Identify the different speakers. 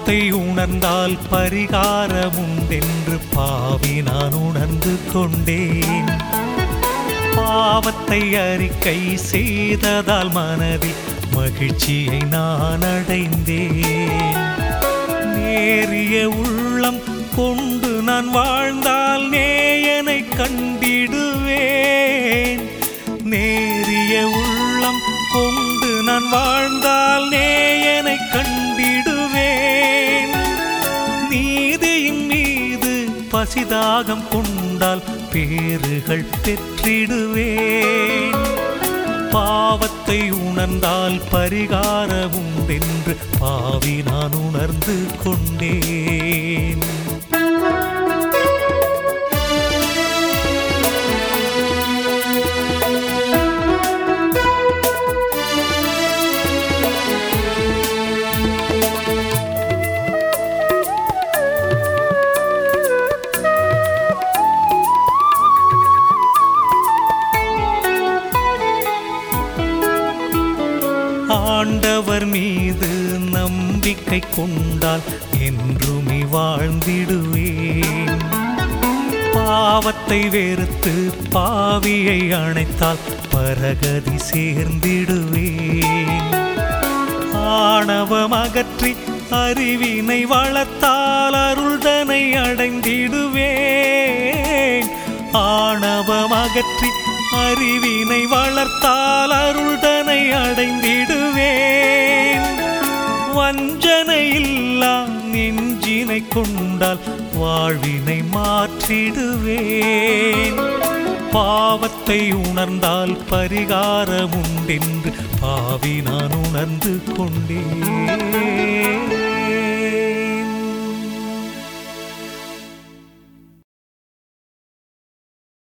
Speaker 1: பாவத்தை உணர்ந்தால் பரிகாரம் உண்டென்று பாவி நான் உணர்ந்து கொண்டேன் பாவத்தை அறிக்கை செய்ததால் மனதில் மகிழ்ச்சியை நான் அடைந்தேன் நேரிய உள்ளம் கொண்டு நான் வாழ்ந்தால் நேயனை கண்டிடுவேன் நேரிய உள்ளம் கொண்டு நான் வாழ்ந்தால் நேயனை கண்டிடுவேன் நீதியின் மீது பசிதாகம் கொண்டால் பேறுகள் பெற்றிடுவேன் பாவத்தை உணர்ந்தால் பரிகாரம் உண்டென்று பாவி நான் உணர்ந்து கொண்டேன் ஆண்டவர் மீது நம்பிக்கை கொண்டால் என்றுமே வாழ்ந்திடுவேன் பாவத்தை வெறுத்து பாவியை அணைத்தால் பரகதி சேர்ந்திடுவேன் ஆணவம் அகற்றி அறிவினை வளர்த்தால் அருள்தனை அடைந்திடுவேன் ஆணவம் அகற்றி அறிவினை வளர்த்தால் அருள்தனை அடைந்திடுவேன் வஞ்சனையில்லா நெஞ்சினை கொண்டால் வாழ்வினை மாற்றிடுவேன் பாவத்தை உணர்ந்தால் பரிகாரம் உண்டென்று பாவி நான் உணர்ந்து கொண்டேன்